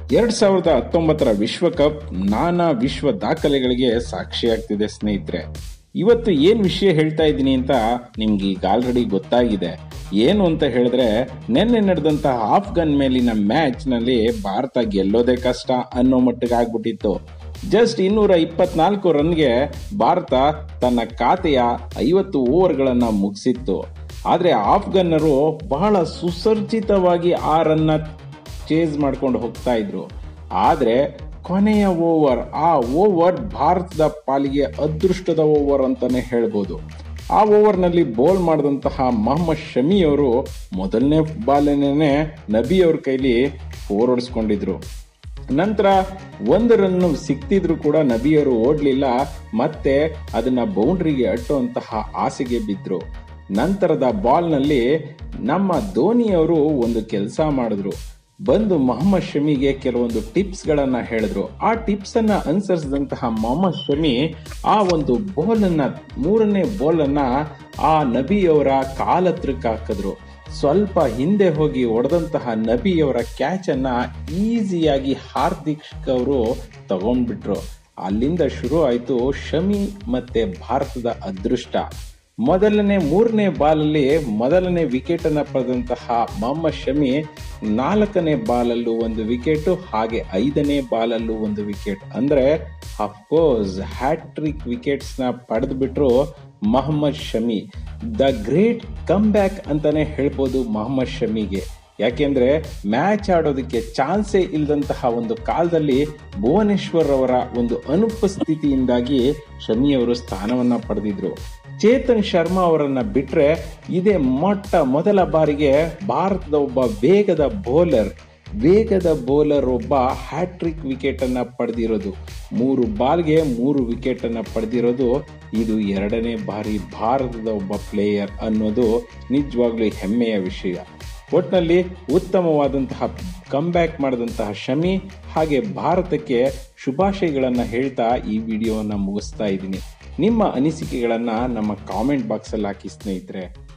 ಎರಡ್ ಸಾವಿರದ ಹತ್ತೊಂಬತ್ತರ ವಿಶ್ವಕಪ್ ನಾನಾ ವಿಶ್ವ ದಾಖಲೆಗಳಿಗೆ ಸಾಕ್ಷಿಯಾಗ್ತಿದೆ ಸ್ನೇಹಿತರೆ ಇವತ್ತು ಏನ್ ವಿಷಯ ಹೇಳ್ತಾ ಇದ್ದೀನಿ ಅಂತ ನಿಮ್ಗೆ ಈಗ ಆಲ್ರೆಡಿ ಗೊತ್ತಾಗಿದೆ ಏನು ಅಂತ ಹೇಳಿದ್ರೆ ನಿನ್ನೆ ನಡೆದಂತಹ ಆಫ್ಘನ್ ಮೇಲಿನ ಮ್ಯಾಚ್ ನಲ್ಲಿ ಭಾರತ ಗೆಲ್ಲೋದೇ ಕಷ್ಟ ಅನ್ನೋ ಮಟ್ಟಿಗೆ ಆಗ್ಬಿಟ್ಟಿತ್ತು ಜಸ್ಟ್ ಇನ್ನೂರ ಇಪ್ಪತ್ನಾಲ್ಕು ರನ್ಗೆ ಭಾರತ ತನ್ನ ಖಾತೆಯ ಐವತ್ತು ಓವರ್ಗಳನ್ನ ಮುಗಿಸಿತ್ತು ಆದ್ರೆ ಆಫ್ಘನ್ನರು ಬಹಳ ಸುಸರ್ಜಿತವಾಗಿ ಆ ರನ್ನ ಚೇಸ್ ಮಾಡ್ಕೊಂಡು ಹೋಗ್ತಾ ಇದ್ರು ಆದ್ರೆ ಕೊನೆಯ ಓವರ್ ಆ ಓವರ್ ಭಾರತದ ಪಾಲಿಗೆ ಅದೃಷ್ಟದ ಓವರ್ ಅಂತಾನೆ ಹೇಳ್ಬೋದು ಆ ಓವರ್ನಲ್ಲಿ ಬೌಲ್ ಮಾಡಿದಂತಹ ಮೊಹಮ್ಮದ್ ಶಮಿ ಅವರು ಮೊದಲನೇ ಬಾಲಿನೇ ನಬಿ ಅವ್ರ ಕೈಲಿ ಫೋರ್ ಹೊಡಿಸ್ಕೊಂಡಿದ್ರು ನಂತರ ಒಂದು ರನ್ನು ಸಿಕ್ತಿದ್ರು ಕೂಡ ನಬಿಯವರು ಓಡ್ಲಿಲ್ಲ ಮತ್ತೆ ಅದನ್ನ ಬೌಂಡ್ರಿಗೆ ಅಟ್ಟುವಂತಹ ಆಸೆಗೆ ಬಿದ್ರು ನಂತರದ ಬಾಲ್ನಲ್ಲಿ ನಮ್ಮ ಧೋನಿಯವರು ಒಂದು ಕೆಲಸ ಮಾಡಿದ್ರು ಬಂದು ಮೊಹಮ್ಮದ್ ಶಮಿಗೆ ಕೆಲವೊಂದು ಟಿಪ್ಸ್ ಗಳನ್ನ ಹೇಳಿದ್ರು ಆ ಟಿಪ್ಸ್ ಅನ್ನ ಅನುಸರಿಸಿದಂತಹ ಮೊಹಮ್ಮದ್ ಶಮಿ ಆ ಒಂದು ಬಾಲ್ ಅನ್ನ ಮೂರನೇ ಬಾಲ್ ಅನ್ನ ಆ ನಬಿಯವರ ಕಾಲತ್ರಕ್ಕೆ ಹಾಕಿದ್ರು ಸ್ವಲ್ಪ ಹಿಂದೆ ಹೋಗಿ ಹೊಡೆದಂತಹ ನಬಿಯವರ ಕ್ಯಾಚ್ ಅನ್ನ ಈಸಿಯಾಗಿ ಹಾರ್ದಿಕ್ ಅವರು ತಗೊಂಡ್ಬಿಟ್ರು ಅಲ್ಲಿಂದ ಶುರು ಆಯ್ತು ಶಮಿ ಮತ್ತೆ ಭಾರತದ ಅದೃಷ್ಟ ಮೊದಲನೇ ಮೂರನೇ ಬಾಲಲ್ಲಿ ಮೊದಲನೇ ವಿಕೆಟ್ ಅನ್ನ ಪಡೆದಂತಹ ಮೊಹಮ್ಮದ್ ಶಮಿ ನಾಲ್ಕನೇ ಬಾಲಲ್ಲೂ ಒಂದು ವಿಕೆಟ್ ಹಾಗೆ ಐದನೇ ಬಾಲಲ್ಲೂ ಒಂದು ವಿಕೆಟ್ ಅಂದ್ರೆ ಅಫ್ಕೋರ್ಸ್ ಹ್ಯಾಟ್ರಿಕ್ ವಿಕೆಟ್ಸ್ ನ ಪಡೆದು ಬಿಟ್ರು Mohammed Shami the great comeback ಅಂತಾನೆ ಹೇಳ್ಬೋದು ಮೊಹಮ್ಮದ್ ಶಮಿಗೆ ಯಾಕೆಂದ್ರೆ ಮ್ಯಾಚ್ ಆಡೋದಕ್ಕೆ ಚಾನ್ಸೇ ಇಲ್ಲದಂತಹ ಒಂದು ಕಾಲದಲ್ಲಿ ಭುವನೇಶ್ವರ್ ಅವರ ಒಂದು ಅನುಪಸ್ಥಿತಿಯಿಂದಾಗಿ ಶಮಿ ಅವರು ಸ್ಥಾನವನ್ನ ಪಡೆದಿದ್ರು ಚೇತನ್ ಶರ್ಮಾ ಅವರನ್ನ ಬಿಟ್ರೆ ಇದೇ ಮೊಟ್ಟ ಮೊದಲ ಬಾರಿಗೆ ಭಾರತದ ಒಬ್ಬ ವೇಗದ ಬೌಲರ್ ವೇಗದ ಬೌಲರ್ ಒಬ್ಬ ಹ್ಯಾಟ್ರಿಕ್ ವಿಕೆಟ್ ಅನ್ನ ಪಡೆದಿರೋದು ಮೂರು ಬಾಲ್ಗೆ ಮೂರು ವಿಕೆಟ್ ಅನ್ನ ಪಡೆದಿರೋದು ಇದು ಎರಡನೇ ಬಾರಿ ಭಾರತದ ಒಬ್ಬ ಪ್ಲೇಯರ್ ಅನ್ನೋದು ನಿಜವಾಗ್ಲೂ ಹೆಮ್ಮೆಯ ವಿಷಯ ಒಟ್ನಲ್ಲಿ ಉತ್ತಮವಾದಂತಹ ಕಮ್ಬ್ಯಾಕ್ ಮಾಡಿದಂತಹ ಶಮಿ ಹಾಗೆ ಭಾರತಕ್ಕೆ ಶುಭಾಶಯಗಳನ್ನು ಹೇಳ್ತಾ ಈ ವಿಡಿಯೋವನ್ನು ಮುಗಿಸ್ತಾ ಇದ್ದೀನಿ ನಿಮ್ಮ ಅನಿಸಿಕೆಗಳನ್ನು ನಮ್ಮ ಕಾಮೆಂಟ್ ಬಾಕ್ಸಲ್ಲಿ ಹಾಕಿ ಸ್ನೇಹಿತರೆ